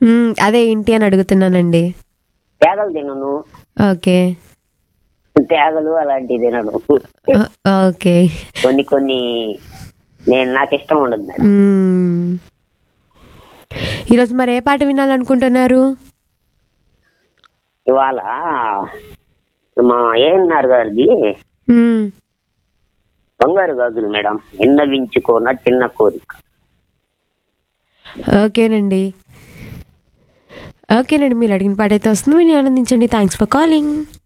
మ్మ్, అదే ఏంటి అని అడుగుతున్నానండి తేగలు తినను ఓకే తేగలు అలాంటివి తినను ఓ- ఓకే కొన్ని కొన్ని నేను నాకు ఇష్టం ఉండదు మేడం మ్మ్. ఈరోజు మరి ఏ పాట వినాలనుకుంటున్నారు ఇవాళ మా ఏఎన్ఆర్ గారిది మ్మ్. బంగారు గాజులు మేడం విన్నవించుకోన చిన్న కోరిక ఓకేనండి ఓకేనండి మీరు అడిగిన పాట అయితే వస్తుంది మీరు ఆనందించండి థ్యాంక్స్ ఫర్ కాలింగ్